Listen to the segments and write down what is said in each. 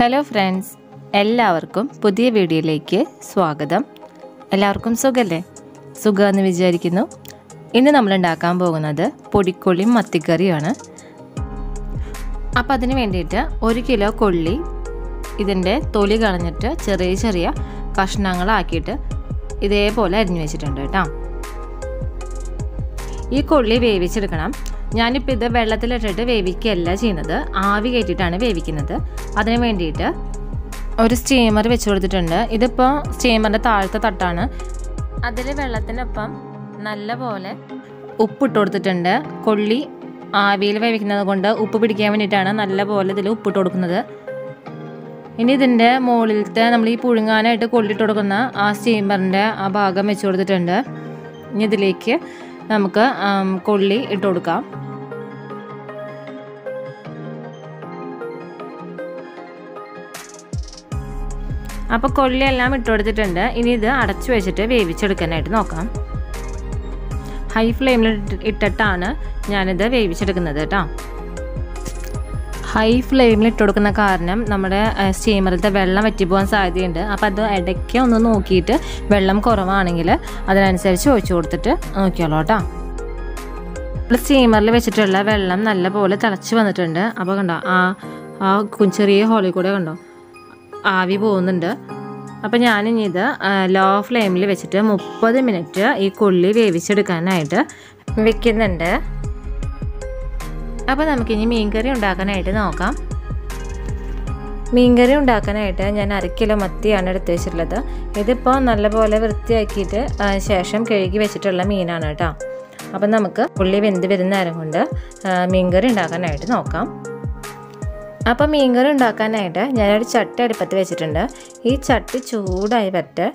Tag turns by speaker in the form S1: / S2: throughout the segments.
S1: hello friends എല്ലാവർക്കും പുതിയ വീഡിയോയിലേക്ക് സ്വാഗതം എല്ലാവർക്കും സുഖല്ലേ സുഖമെന്ന് വിചാരിക്കുന്നു ഇന്ന് നമ്മൾ ഉണ്ടാക്കാൻ പോകുന്നത് പൊടിക്കൊള്ളിയും മത്തിക്കറിയാണ് അപ്പോൾ അതിന് വേണ്ടിയിട്ട് ഒരു കിലോ കൊള്ളി ഇതിൻ്റെ തൊലി കളഞ്ഞിട്ട് ചെറിയ ചെറിയ കഷ്ണങ്ങളാക്കിയിട്ട് ഇതേപോലെ അരിഞ്ഞു വെച്ചിട്ടുണ്ട് കേട്ടോ ഈ കൊള്ളി വേവിച്ചെടുക്കണം ഞാനിപ്പോൾ ഇത് വെള്ളത്തിലിട്ടിട്ട് വേവിക്കുകയല്ല ചെയ്യുന്നത് ആവി കയറ്റിയിട്ടാണ് വേവിക്കുന്നത് അതിന് വേണ്ടിയിട്ട് ഒരു സ്റ്റീമർ വെച്ച് കൊടുത്തിട്ടുണ്ട് ഇതിപ്പോൾ സ്റ്റീമറിൻ്റെ താഴത്തെ തട്ടാണ് അതിൽ വെള്ളത്തിനൊപ്പം നല്ല പോലെ ഉപ്പിട്ട് കൊടുത്തിട്ടുണ്ട് കൊള്ളി ആവിയിൽ വേവിക്കുന്നത് കൊണ്ട് ഉപ്പ് പിടിക്കാൻ വേണ്ടിയിട്ടാണ് നല്ല പോലെ ഇതിൽ ഉപ്പിട്ട് കൊടുക്കുന്നത് ഇനി ഇതിൻ്റെ മുകളിലത്തെ നമ്മൾ ഈ പുഴുങ്ങാനായിട്ട് കൊള്ളിട്ട് കൊടുക്കുന്ന ആ സ്റ്റീമറിൻ്റെ ആ ഭാഗം വെച്ച് കൊടുത്തിട്ടുണ്ട് ഇനി ഇതിലേക്ക് നമുക്ക് കൊള്ളി ഇട്ട് കൊടുക്കാം അപ്പോൾ കൊള്ളിയെല്ലാം ഇട്ട് കൊടുത്തിട്ടുണ്ട് ഇനി ഇത് അടച്ചു വെച്ചിട്ട് വേവിച്ചെടുക്കാനായിട്ട് നോക്കാം ഹൈ ഫ്ലെയിമിൽ ഇട്ടിട്ടാണ് ഞാനിത് വേവിച്ചെടുക്കുന്നത് കേട്ടോ ഹൈ ഫ്ലെയിമിൽ ഇട്ട് കൊടുക്കുന്ന കാരണം നമ്മുടെ സ്റ്റീമറിലത്തെ വെള്ളം വറ്റിപ്പോകാൻ സാധ്യതയുണ്ട് അപ്പോൾ അത് ഇടയ്ക്ക് ഒന്ന് നോക്കിയിട്ട് വെള്ളം കുറവാണെങ്കിൽ അതിനനുസരിച്ച് ഒഴിച്ചു കൊടുത്തിട്ട് നോക്കിയോളൂ കേട്ടോ നമ്മൾ സ്റ്റീമറിൽ വെച്ചിട്ടുള്ള വെള്ളം നല്ലപോലെ തിളച്ച് വന്നിട്ടുണ്ട് അപ്പോൾ കണ്ടോ ആ ആ ചെറിയ ഹോളിൽ കൂടെ കണ്ടോ ആവി പോകുന്നുണ്ട് അപ്പോൾ ഞാനിനി ഇത് ലോ ഫ്ലെയിമിൽ വെച്ചിട്ട് മുപ്പത് മിനിറ്റ് ഈ കൊള്ളി വേവിച്ചെടുക്കാനായിട്ട് വെക്കുന്നുണ്ട് അപ്പോൾ നമുക്കിനി മീൻകറി ഉണ്ടാക്കാനായിട്ട് നോക്കാം മീൻകറി ഉണ്ടാക്കാനായിട്ട് ഞാൻ അര കിലോ മത്തിയാണ് എടുത്ത് വെച്ചിട്ടുള്ളത് ഇതിപ്പോൾ നല്ലപോലെ വൃത്തിയാക്കിയിട്ട് ശേഷം കഴുകി വെച്ചിട്ടുള്ള മീനാണ് കേട്ടോ അപ്പം നമുക്ക് ഉള്ളി വെന്ത് വരുന്ന നേരം കൊണ്ട് മീൻകറി ഉണ്ടാക്കാനായിട്ട് നോക്കാം അപ്പോൾ മീൻകറി ഉണ്ടാക്കാനായിട്ട് ഞാനൊരു ചട്ടി അടുപ്പത്ത് വെച്ചിട്ടുണ്ട് ഈ ചട്ടി ചൂടായി വരട്ടെ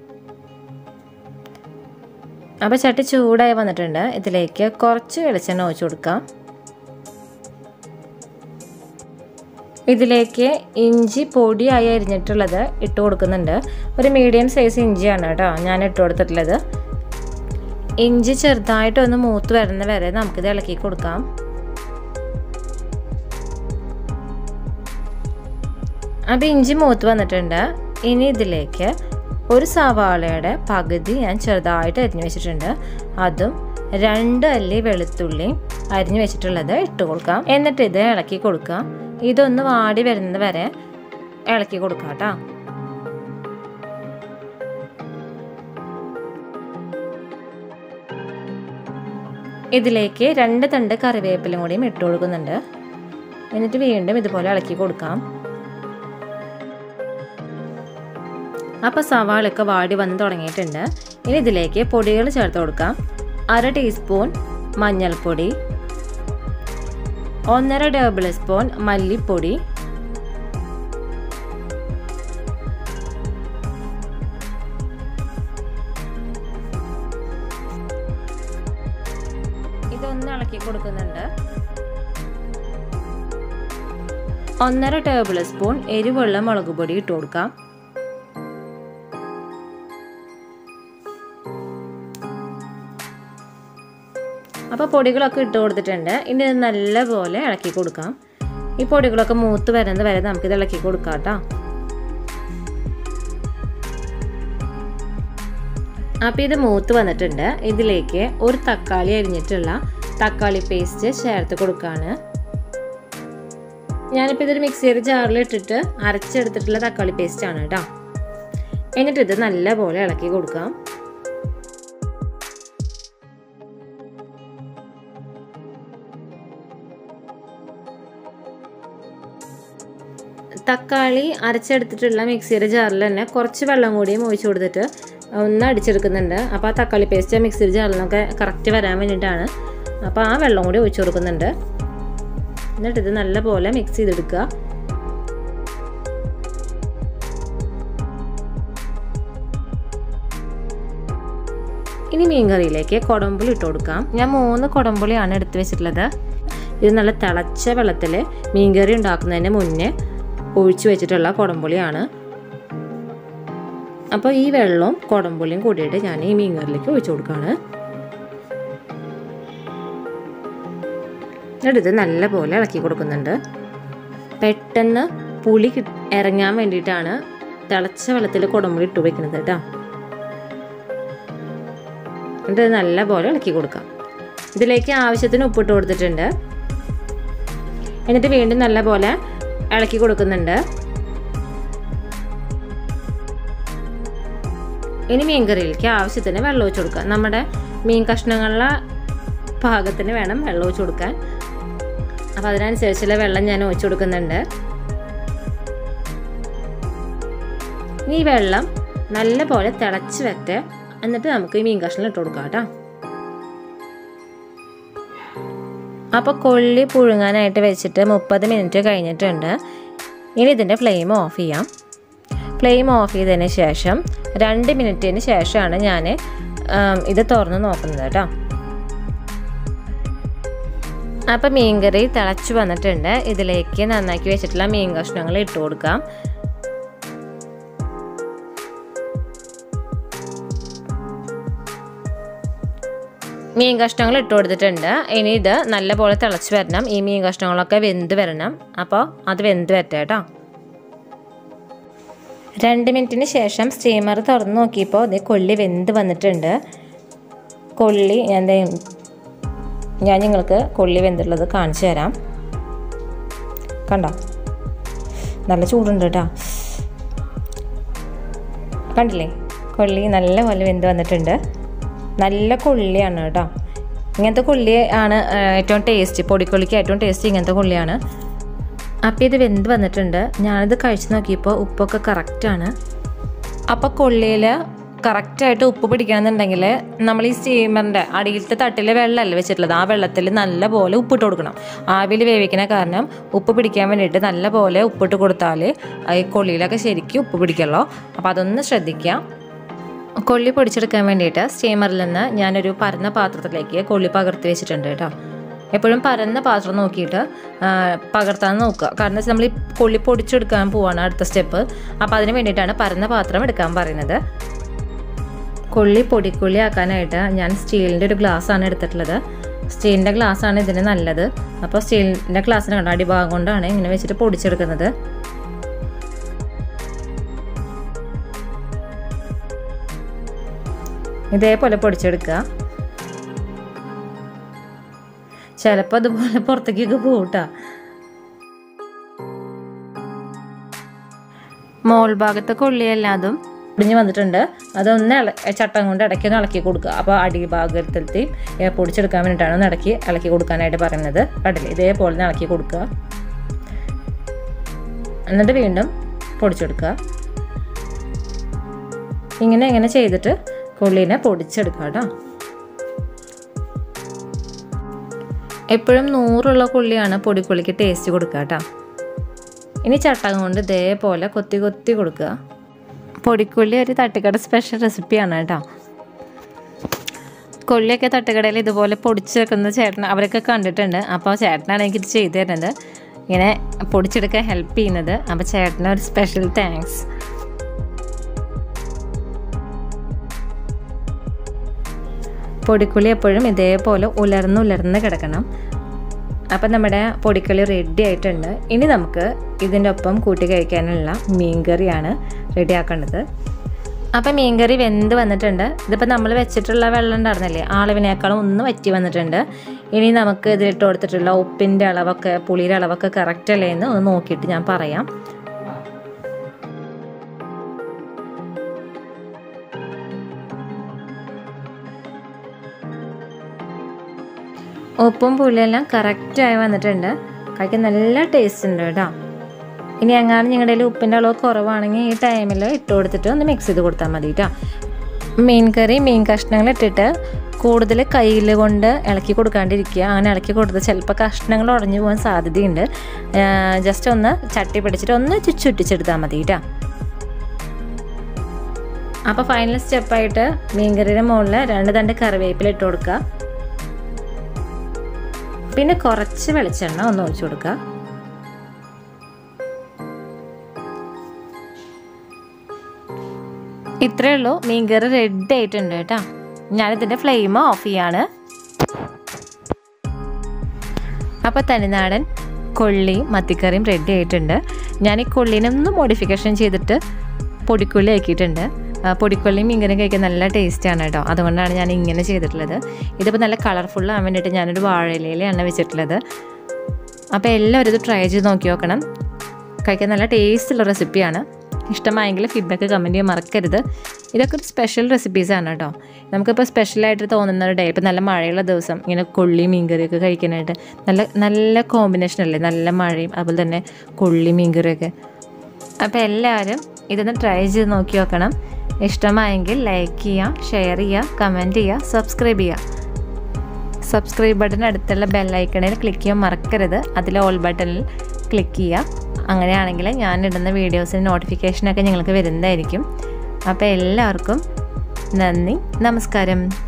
S1: അപ്പോൾ ചട്ടി ചൂടായി വന്നിട്ടുണ്ട് ഇതിലേക്ക് കുറച്ച് വെളിച്ചെണ്ണ ഒഴിച്ചു കൊടുക്കാം ഇതിലേക്ക് ഇഞ്ചി പൊടിയായി അരിഞ്ഞിട്ടുള്ളത് ഇട്ട് കൊടുക്കുന്നുണ്ട് ഒരു മീഡിയം സൈസ് ഇഞ്ചിയാണ് കേട്ടോ ഞാൻ ഇട്ട് കൊടുത്തിട്ടുള്ളത് ഇഞ്ചി ചെറുതായിട്ടൊന്ന് മൂത്ത് വരുന്ന വരെ നമുക്കിത് ഇളക്കി കൊടുക്കാം അപ്പോൾ ഇഞ്ചി മൂത്ത് വന്നിട്ടുണ്ട് ഇനി ഇതിലേക്ക് ഒരു സവാളയുടെ പകുതി ഞാൻ ചെറുതായിട്ട് അരിഞ്ഞു വെച്ചിട്ടുണ്ട് അതും രണ്ട് അല്ലി വെളുത്തുള്ളി അരിഞ്ഞു വെച്ചിട്ടുള്ളത് ഇട്ട് കൊടുക്കാം എന്നിട്ട് ഇത് ഇളക്കി കൊടുക്കാം ഇതൊന്ന് വാടി വരുന്നത് വരെ ഇളക്കി കൊടുക്കാം കേട്ടോ ഇതിലേക്ക് രണ്ട് തണ്ട് കറിവേപ്പിലും കൂടിയും ഇട്ട് കൊടുക്കുന്നുണ്ട് എന്നിട്ട് വീണ്ടും ഇതുപോലെ ഇളക്കി കൊടുക്കാം അപ്പോൾ സവാളൊക്കെ വാടി വന്ന് തുടങ്ങിയിട്ടുണ്ട് ഇനി ഇതിലേക്ക് പൊടികൾ ചേർത്ത് കൊടുക്കാം അര ടീസ്പൂൺ മഞ്ഞൾപ്പൊടി ഒന്നര ടേബിൾ സ്പൂൺ മല്ലിപ്പൊടി ഇതൊന്ന് ഇളക്കി കൊടുക്കുന്നുണ്ട് ഒന്നര ടേബിൾ സ്പൂൺ എരിവുള്ള മുളക് പൊടി ഇട്ട് കൊടുക്കാം അപ്പോൾ പൊടികളൊക്കെ ഇട്ട് കൊടുത്തിട്ടുണ്ട് ഇനി ഇത് നല്ലപോലെ ഇളക്കി കൊടുക്കാം ഈ പൊടികളൊക്കെ മൂത്ത് വരുന്നത് വരെ നമുക്കിത് ഇളക്കി കൊടുക്കാം കേട്ടോ അപ്പോൾ ഇത് മൂത്ത് വന്നിട്ടുണ്ട് ഇതിലേക്ക് ഒരു തക്കാളി അരിഞ്ഞിട്ടുള്ള തക്കാളി പേസ്റ്റ് ചേർത്ത് കൊടുക്കുകയാണ് ഞാനിപ്പോൾ ഇതൊരു മിക്സിയുടെ ജാറിൽ ഇട്ടിട്ട് അരച്ചെടുത്തിട്ടുള്ള തക്കാളി പേസ്റ്റ് ആണ് കേട്ടോ എന്നിട്ട് ഇത് നല്ലപോലെ ഇളക്കി കൊടുക്കാം തക്കാളി അരച്ചെടുത്തിട്ടുള്ള മിക്സിയുടെ ജാറിൽ തന്നെ കുറച്ച് വെള്ളം കൂടിയും ഒഴിച്ചു കൊടുത്തിട്ട് ഒന്ന് അടിച്ചെടുക്കുന്നുണ്ട് അപ്പോൾ ആ തക്കാളി പേസ്റ്റ് മിക്സിയുടെ ജാറിലൊക്കെ കറക്റ്റ് വരാൻ വേണ്ടിയിട്ടാണ് അപ്പോൾ ആ വെള്ളം കൂടി ഒഴിച്ചു കൊടുക്കുന്നുണ്ട് എന്നിട്ട് ഇത് നല്ലപോലെ മിക്സ് ചെയ്തെടുക്കുക ഇനി മീൻകറിയിലേക്ക് കുടമ്പുളി ഇട്ട് കൊടുക്കാം ഞാൻ മൂന്ന് കുടമ്പുളിയാണ് എടുത്ത് വെച്ചിട്ടുള്ളത് ഇത് നല്ല തിളച്ച വെള്ളത്തിൽ മീൻകറി ഉണ്ടാക്കുന്നതിന് മുന്നേ ഒഴിച്ചു വെച്ചിട്ടുള്ള കുടംപുളിയാണ് അപ്പോൾ ഈ വെള്ളവും കുടംപുളിയും കൂടിയിട്ട് ഞാൻ ഈ മീൻകറിലേക്ക് ഒഴിച്ചു കൊടുക്കുകയാണ് എന്നിട്ട് ഇത് നല്ലപോലെ ഇളക്കി കൊടുക്കുന്നുണ്ട് പെട്ടെന്ന് പുളി ഇറങ്ങാൻ വേണ്ടിയിട്ടാണ് തിളച്ച വെള്ളത്തിൽ കുടമ്പുളി ഇട്ട് വെക്കുന്നത് കേട്ടോ എന്നിട്ട് ഇത് നല്ല പോലെ ഇളക്കി കൊടുക്കാം ഇതിലേക്ക് ആവശ്യത്തിന് ഉപ്പിട്ട് കൊടുത്തിട്ടുണ്ട് എന്നിട്ട് വീണ്ടും നല്ല പോലെ ഇളക്കി കൊടുക്കുന്നുണ്ട് ഇനി മീൻകറിയിലേക്ക് ആവശ്യത്തിന് വെള്ളം ഒഴിച്ച് കൊടുക്കുക നമ്മുടെ മീൻ കഷ്ണങ്ങളുടെ പാകത്തിന് വേണം വെള്ളം ഒഴിച്ച് കൊടുക്കാൻ അപ്പോൾ അതിനനുസരിച്ചുള്ള വെള്ളം ഞാൻ ഒഴിച്ചു കൊടുക്കുന്നുണ്ട് ഈ വെള്ളം നല്ല പോലെ തിളച്ച് വരട്ടെ എന്നിട്ട് നമുക്ക് ഈ മീൻ കഷ്ണം ഇട്ട് കൊടുക്കാം കേട്ടോ അപ്പോൾ കൊള്ളി പുഴുങ്ങാനായിട്ട് വെച്ചിട്ട് മുപ്പത് മിനിറ്റ് കഴിഞ്ഞിട്ടുണ്ട് ഇനി ഇതിൻ്റെ ഫ്ലെയിം ഓഫ് ചെയ്യാം ഫ്ലെയിം ഓഫ് ചെയ്തതിന് ശേഷം രണ്ട് മിനിറ്റിന് ശേഷമാണ് ഞാൻ ഇത് തുറന്ന് നോക്കുന്നത് കേട്ടോ അപ്പം മീൻകറി തിളച്ച് വന്നിട്ടുണ്ട് ഇതിലേക്ക് നന്നാക്കി വെച്ചിട്ടുള്ള മീൻ കഷ്ണങ്ങൾ ഇട്ട് കൊടുക്കാം മീൻ കഷ്ണങ്ങൾ ഇട്ട് കൊടുത്തിട്ടുണ്ട് ഇനി ഇത് നല്ലപോലെ തിളച്ച് വരണം ഈ മീൻ കഷ്ണങ്ങളൊക്കെ വെന്ത് വരണം അപ്പോൾ അത് വെന്ത് വരട്ടെ കേട്ടോ രണ്ട് മിനിറ്റിന് ശേഷം സ്റ്റീമർ തുറന്ന് നോക്കിയപ്പോൾ ഇത് കൊള്ളി വെന്ത് വന്നിട്ടുണ്ട് കൊള്ളി ഞാൻ ഞാൻ നിങ്ങൾക്ക് കൊള്ളി വെന്തുള്ളത് കാണിച്ചു തരാം കണ്ടോ നല്ല ചൂടുണ്ട് കേട്ടോ കണ്ടില്ലേ കൊള്ളി നല്ല പോലെ വെന്ത് വന്നിട്ടുണ്ട് നല്ല കൊള്ളിയാണ് കേട്ടോ ഇങ്ങനത്തെ കൊള്ളി ആണ് ഏറ്റവും ടേസ്റ്റ് പൊടിക്കൊള്ളിക്ക് ഏറ്റവും ടേസ്റ്റ് ഇങ്ങനത്തെ കൊള്ളിയാണ് അപ്പോൾ ഇത് വെന്ത് വന്നിട്ടുണ്ട് ഞാനിത് കഴിച്ച് നോക്കിയപ്പോൾ ഉപ്പൊക്കെ കറക്റ്റാണ് അപ്പോൾ കൊള്ളിയിൽ കറക്റ്റായിട്ട് ഉപ്പ് പിടിക്കണമെന്നുണ്ടെങ്കിൽ നമ്മൾ ഈ സ്റ്റീമറിൻ്റെ അടിയിലത്തെ തട്ടിൽ വെള്ളമല്ല വെച്ചിട്ടുള്ളത് ആ വെള്ളത്തിൽ നല്ല പോലെ ഉപ്പിട്ട് കൊടുക്കണം ആവിയിൽ വേവിക്കുന്ന കാരണം ഉപ്പ് പിടിക്കാൻ വേണ്ടിയിട്ട് നല്ല പോലെ ഉപ്പിട്ട് കൊടുത്താൽ ഈ കൊള്ളിയിലൊക്കെ ശരിക്കും ഉപ്പ് പിടിക്കുള്ളൂ അപ്പോൾ അതൊന്ന് ശ്രദ്ധിക്കുക കൊള്ളി പൊടിച്ചെടുക്കാൻ വേണ്ടിയിട്ട് സ്റ്റീമറിൽ നിന്ന് ഞാനൊരു പരന്ന പാത്രത്തിലേക്ക് കൊള്ളി പകർത്തി വെച്ചിട്ടുണ്ട് കേട്ടോ എപ്പോഴും പരന്ന പാത്രം നോക്കിയിട്ട് പകർത്താൻ നോക്കുക കാരണം വെച്ചാൽ നമ്മൾ ഈ കൊള്ളി പൊടിച്ചെടുക്കാൻ പോവാണ് അടുത്ത സ്റ്റെപ്പ് അപ്പോൾ അതിന് വേണ്ടിയിട്ടാണ് പരന്ന പാത്രം എടുക്കാൻ പറയുന്നത് കൊള്ളി പൊടിക്കൊള്ളി ആക്കാനായിട്ട് ഞാൻ സ്റ്റീലിൻ്റെ ഒരു ഗ്ലാസ്സാണ് എടുത്തിട്ടുള്ളത് സ്റ്റീലിൻ്റെ ഗ്ലാസ്സാണ് ഇതിന് നല്ലത് അപ്പോൾ സ്റ്റീലിൻ്റെ ഗ്ലാസ്സിന് കണ്ട അടിഭാഗം കൊണ്ടാണ് ഇങ്ങനെ വെച്ചിട്ട് പൊടിച്ചെടുക്കുന്നത് ഇതേപോലെ പൊടിച്ചെടുക്കുക ചിലപ്പോൾ അതുപോലെ പുറത്തേക്കൊക്കെ പോകട്ടാ മോൾ ഭാഗത്തെ കൊള്ളിയല്ലാതും പൊടിഞ്ഞ് വന്നിട്ടുണ്ട് അതൊന്ന് ഇള ചട്ടം കൊണ്ട് ഇടയ്ക്ക് ഒന്ന് ഇളക്കി കൊടുക്കുക അപ്പോൾ അടിഭാഗത്തെത്തി പൊടിച്ചെടുക്കാൻ വേണ്ടിയിട്ടാണ് ഒന്ന് ഇടയ്ക്ക് ഇളക്കി കൊടുക്കാനായിട്ട് പറയുന്നത് കടല ഇതേപോലെ ഒന്ന് ഇളക്കി കൊടുക്കുക എന്നിട്ട് വീണ്ടും പൊടിച്ചെടുക്കുക ഇങ്ങനെ ഇങ്ങനെ ചെയ്തിട്ട് കൊള്ളീനെ പൊടിച്ചെടുക്കുക കേട്ടോ എപ്പോഴും നൂറുള്ള കൊള്ളിയാണ് പൊടിക്കൊള്ളിക്ക് ടേസ്റ്റ് കൊടുക്കുക കേട്ടോ ഇനി ചട്ടകം കൊണ്ട് ഇതേപോലെ കൊത്തി കൊത്തി കൊടുക്കുക പൊടിക്കൊള്ളി ഒരു തട്ടുകട സ്പെഷ്യൽ റെസിപ്പിയാണ് കേട്ടോ കൊള്ളിയൊക്കെ തട്ടുകടയിൽ ഇതുപോലെ പൊടിച്ച് വെക്കുന്ന ചേട്ടൻ അവരൊക്കെ കണ്ടിട്ടുണ്ട് അപ്പോൾ ചേട്ടനാണ് എനിക്കിത് ചെയ്തു തരുന്നത് ഇങ്ങനെ പൊടിച്ചെടുക്കാൻ ഹെൽപ്പ് ചെയ്യുന്നത് അപ്പോൾ ചേട്ടന് ഒരു സ്പെഷ്യൽ താങ്ക്സ് പൊടിക്കുള്ളി എപ്പോഴും ഇതേപോലെ ഉലർന്ന് ഉലർന്ന് കിടക്കണം അപ്പം നമ്മുടെ പൊടിക്കളി റെഡി ആയിട്ടുണ്ട് ഇനി നമുക്ക് ഇതിൻ്റെ ഒപ്പം കൂട്ടി കഴിക്കാനുള്ള മീൻകറിയാണ് റെഡി ആക്കേണ്ടത് അപ്പം മീൻകറി വെന്ത് വന്നിട്ടുണ്ട് ഇതിപ്പോൾ നമ്മൾ വെച്ചിട്ടുള്ള വെള്ളം ഉണ്ടായിരുന്നില്ലേ അളവിനേക്കാളും ഒന്ന് വറ്റി വന്നിട്ടുണ്ട് ഇനി നമുക്ക് ഇതിലിട്ട് കൊടുത്തിട്ടുള്ള ഉപ്പിൻ്റെ അളവൊക്കെ പുളിയുടെ അളവൊക്കെ കറക്റ്റ് അല്ലേ എന്ന് ഒന്ന് നോക്കിയിട്ട് ഞാൻ പറയാം ഉപ്പും പുളിയെല്ലാം കറക്റ്റായി വന്നിട്ടുണ്ട് കഴിക്കാൻ നല്ല ടേസ്റ്റ് ഉണ്ട് കേട്ടോ ഇനി എങ്ങാനും നിങ്ങളുടെ കയ്യിൽ ഉപ്പിൻ്റെ അളവ് കുറവാണെങ്കിൽ ഈ ടൈമിൽ ഇട്ട് കൊടുത്തിട്ട് ഒന്ന് മിക്സ് ചെയ്ത് കൊടുത്താൽ മതി കേട്ടോ മീൻ കറി മീൻ കഷ്ണങ്ങൾ ഇട്ടിട്ട് കൂടുതൽ കയ്യിൽ കൊണ്ട് ഇളക്കി കൊടുക്കാണ്ടിരിക്കുക അങ്ങനെ ഇളക്കി കൊടുത്ത് ചിലപ്പോൾ കഷ്ണങ്ങൾ ഉടഞ്ഞു പോകാൻ സാധ്യതയുണ്ട് ജസ്റ്റ് ഒന്ന് ചട്ടി പിടിച്ചിട്ട് ഒന്ന് ചുറ്റിച്ചെടുത്താൽ മതി കേട്ടോ അപ്പോൾ ഫൈനൽ സ്റ്റെപ്പായിട്ട് മീൻകറിയുടെ മുകളിൽ രണ്ട് തണ്ട് കറിവേപ്പില ഇട്ട് കൊടുക്കുക പിന്നെ കുറച്ച് വെളിച്ചെണ്ണ ഒന്ന് ഒഴിച്ചു കൊടുക്കുക ഇത്രയേ ഉള്ളൂ മീൻകറി റെഡി ആയിട്ടുണ്ട് കേട്ടോ ഞാനിതിൻ്റെ ഫ്ലെയിം ഓഫ് ചെയ്യാണ് അപ്പോൾ തനിനാടൻ കൊള്ളിയും മത്തിക്കറിയും റെഡി ആയിട്ടുണ്ട് ഞാൻ ഈ കൊള്ളിനൊന്ന് മോഡിഫിക്കേഷൻ ചെയ്തിട്ട് പൊടിക്കൊള്ളി ആക്കിയിട്ടുണ്ട് ആ, പൊടിക്കൊള്ളിയും മീൻകറിയും കഴിക്കാൻ നല്ല ടേസ്റ്റാണ് കേട്ടോ അതുകൊണ്ടാണ് ഞാൻ ഇങ്ങനെ ചെയ്തിട്ടുള്ളത് ഇതിപ്പോൾ നല്ല കളർഫുൾ ആവാൻ വേണ്ടിയിട്ട് ഞാനൊരു വാഴയിലയിലാണ് വെച്ചിട്ടുള്ളത് അപ്പോൾ എല്ലാവരും ഇത് ട്രൈ ചെയ്ത് നോക്കി നോക്കണം കഴിക്കാൻ നല്ല ടേസ്റ്റുള്ള റെസിപ്പിയാണ് ഇഷ്ടമായെങ്കിൽ ഫീഡ്ബാക്ക് കമൻറ്റ് ചെയ്യാൻ മറക്കരുത് ഇതൊക്കെ ഒരു സ്പെഷ്യൽ റെസിപ്പീസാണ് കേട്ടോ നമുക്കിപ്പോൾ സ്പെഷ്യലായിട്ട് തോന്നുന്ന ഒരു ഡേ ഇപ്പോൾ നല്ല മഴയുള്ള ദിവസം ഇങ്ങനെ കൊള്ളി മീൻകറിയൊക്കെ കഴിക്കാനായിട്ട് നല്ല നല്ല കോമ്പിനേഷൻ അല്ലേ നല്ല മഴയും അതുപോലെ തന്നെ കൊള്ളി മീൻകറിയൊക്കെ അപ്പോൾ എല്ലാവരും ഇതൊന്ന് ട്രൈ ചെയ്ത് നോക്കി നോക്കണം ഇഷ്ടമായെങ്കിൽ ലൈക്ക് ചെയ്യുക ഷെയർ ചെയ്യുക കമൻറ്റ് ചെയ്യുക സബ്സ്ക്രൈബ് ചെയ്യുക സബ്സ്ക്രൈബ് ബട്ടൺ അടുത്തുള്ള ബെല്ലൈക്കണിൽ ക്ലിക്ക് ചെയ്യാൻ മറക്കരുത് അതിൽ ഓൾ ബട്ടണിൽ ക്ലിക്ക് ചെയ്യുക അങ്ങനെയാണെങ്കിൽ ഞാൻ ഇടുന്ന വീഡിയോസിന് നോട്ടിഫിക്കേഷനൊക്കെ നിങ്ങൾക്ക് വരുന്നതായിരിക്കും അപ്പോൾ എല്ലാവർക്കും നന്ദി നമസ്കാരം